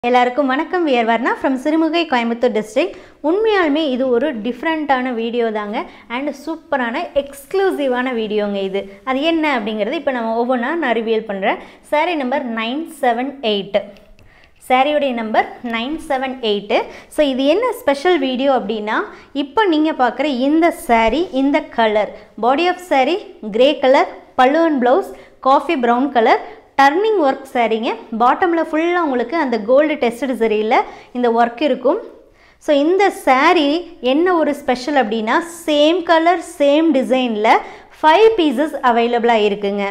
எல்லாருக்கும் வணக்கம் we are Varna from Sirumugai Coimbatore district உண்மையாலுமே இது ஒரு டிஃப்ரெண்ட்டான வீடியோ தாங்க அண்ட் சூப்பரான எக்ஸ்க்ளூசிவான வீடியோங்க இது அது என்ன அப்படிங்கிறது இப்போ நம்ம ஒவ்வொன்றா நான் ரிவீல் பண்ணுறேன் saree number nine seven eight சாரியுடைய number nine seven eight so இது என்ன ஸ்பெஷல் வீடியோ அப்படின்னா இப்போ நீங்கள் பார்க்குற இந்த saree இந்த colour body of saree grey colour பல்லு and blouse coffee brown colour turning work சாரீங்க பாட்டமில் ஃபுல்லாக உங்களுக்கு அந்த கோல்டு டெஸ்டட் சரியில் இந்த ஒர்க் இருக்கும் ஸோ இந்த saree என்ன ஒரு ஸ்பெஷல் அப்படின்னா சேம் கலர் சேம் டிசைனில் ஃபைவ் பீசஸ் அவைலபிளாக இருக்குங்க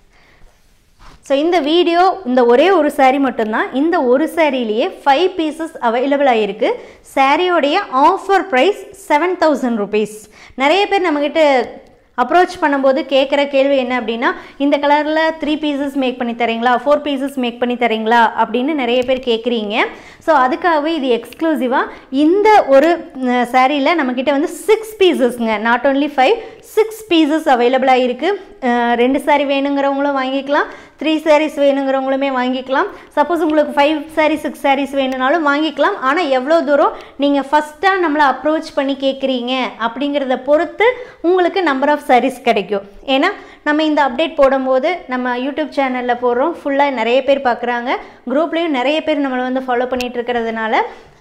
ஸோ இந்த வீடியோ இந்த ஒரே ஒரு saree மட்டும்தான் இந்த ஒரு சாரிலேயே ஃபைவ் பீசஸ் அவைலபிளாக இருக்குது சாரியோடைய offer price seven thousand rupees நிறைய பேர் நம்மக்கிட்ட அப்ரோச் பண்ணும்போது கேட்குற கேள்வி என்ன அப்படின்னா இந்த கலரில் த்ரீ பீசஸ் மேக் பண்ணி தரீங்களா ஃபோர் பீசஸ் மேக் பண்ணி தரீங்களா அப்படின்னு நிறைய பேர் கேட்குறீங்க ஸோ அதுக்காகவே இது எக்ஸ்க்ளூசிவாக இந்த ஒரு சாரியில் நம்மக்கிட்ட வந்து சிக்ஸ் பீசஸ்ங்க not only five six pieces அவைலபிளாக இருக்குது ரெண்டு சாரி வேணுங்கிறவங்களும் வாங்கிக்கலாம் த்ரீ சாரீஸ் வேணுங்கிறவங்களுமே வாங்கிக்கலாம் சப்போஸ் உங்களுக்கு ஃபைவ் சாரீ சிக்ஸ் சாரீஸ் வேணும்னாலும் வாங்கிக்கலாம் ஆனால் எவ்வளோ தூரம் நீங்கள் ஃபஸ்ட்டாக நம்மளை அப்ரோச் பண்ணி கேட்குறீங்க அப்படிங்கிறத பொறுத்து உங்களுக்கு நம்பர் ஆஃப் சாரீஸ் கிடைக்கும் ஏன்னா நம்ம இந்த அப்டேட் போடும்போது நம்ம யூடியூப் சேனலில் போடுறோம் ஃபுல்லாக நிறைய பேர் பார்க்குறாங்க குரூப்லேயும் நிறைய பேர் நம்மளை வந்து ஃபாலோ பண்ணிகிட்டு இருக்கிறதுனால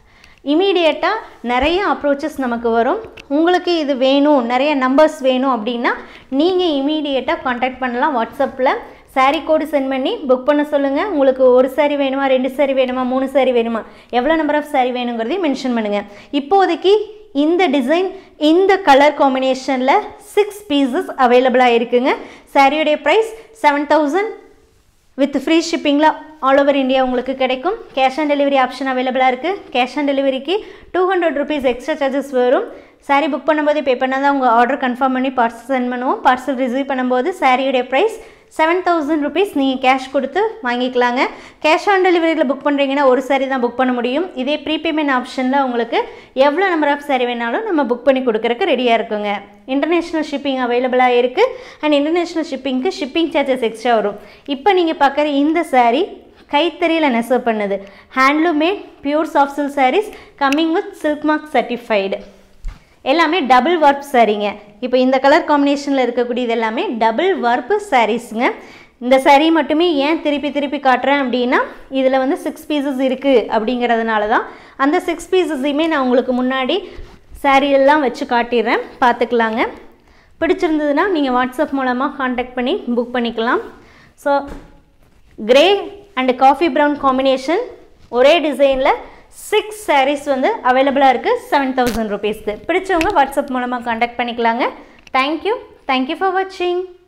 இமீடியட்டாக நிறைய அப்ரோச்சஸ் நமக்கு வரும் உங்களுக்கு இது வேணும் நிறைய நம்பர்ஸ் வேணும் அப்படின்னா நீங்கள் இமீடியட்டாக காண்டாக்ட் பண்ணலாம் வாட்ஸ்அப்பில் சாரீ கோடு சென்ட் பண்ணி புக் பண்ண சொல்லுங்கள் உங்களுக்கு ஒரு சாரி வேணுமா ரெண்டு சாரி வேணுமா மூணு சாரி வேணுமா எவ்வளோ நம்பர் ஆஃப் சாரி வேணுங்கிறதையும் மென்ஷன் பண்ணுங்கள் இப்போதைக்கு இந்த டிசைன் இந்த கலர் காம்பினேஷனில் சிக்ஸ் பீசஸ் அவைலபிளாக இருக்குங்க சாரியோடைய price seven thousand with free ஷிப்பிங்கில் ஆல் ஓவர் இந்தியா உங்களுக்கு கிடைக்கும் கேஷ் ஆன் டெலிவரி ஆப்ஷன் அவைலபிளாக இருக்குது கேஷ் ஆன் டெலிவரிக்கு two hundred rupees extra charges வரும் சாரீ புக் பண்ணும்போது பே பண்ணால் தான் உங்கள் ஆர்டர் கன்ஃபார்ம் பண்ணி பார்சல் சென்ட் பண்ணுவோம் பார்சல் ரிசீவ் பண்ணும்போது சாரியுடைய ப்ரைஸ் செவன் தௌசண்ட் ருபீஸ் நீங்கள் கேஷ் கொடுத்து வாங்கிக்கலாங்க கேஷ் ஆன் டெலிவரியில் புக் பண்ணுறீங்கன்னா ஒரு சாரி தான் புக் பண்ண முடியும் இதே ப்ரீபேமெண்ட் ஆப்ஷனில் உங்களுக்கு எவ்வளோ நம்பர் ஆஃப் சாரி வேணாலும் நம்ம புக் பண்ணி கொடுக்குறக்கு ரெடியாக இருக்குங்க இன்டர்நேஷ்னல் ஷிப்பிங் அவைலபிளாக இருக்குது அண்ட் இன்டர்நேஷ்னல் ஷிப்பிங்க்கு ஷிப்பிங் சார்ஜஸ் எக்ஸ்ட்ரா வரும் இப்போ நீங்கள் பார்க்குற இந்த சாரீ கைத்தறியில் நெசவு பண்ணுது handloom made pure soft silk sarees coming with silk mark certified எல்லாமே டபுள் வார்ப் சாரீங்க இப்போ இந்த கலர் காம்பினேஷனில் இருக்கக்கூடியது எல்லாமே டபுள் வார்ப்பு சாரீஸுங்க இந்த saree மட்டுமே ஏன் திருப்பி திருப்பி காட்டுறேன் அப்படின்னா இதில் வந்து சிக்ஸ் பீசஸ் இருக்குது அப்படிங்கிறதுனால தான் அந்த சிக்ஸ் பீசஸையுமே நான் உங்களுக்கு முன்னாடி saree எல்லாம் வச்சு காட்டிடுறேன் பார்த்துக்கலாங்க பிடிச்சிருந்ததுன்னா நீங்கள் வாட்ஸ்அப் மூலமாக காண்டாக்ட் பண்ணி புக் பண்ணிக்கலாம் so grey and coffee brown combination ஒரே டிசைனில் சிக்ஸ் sarees வந்து அவைலபிளாக இருக்குது செவன் தௌசண்ட் ருபீஸ்க்கு பிடிச்சவங்க வாட்ஸ்அப் மூலமாக காண்டாக்ட் பண்ணிக்கலாங்க தேங்க்யூ தேங்க்யூ ஃபார் வாட்சிங்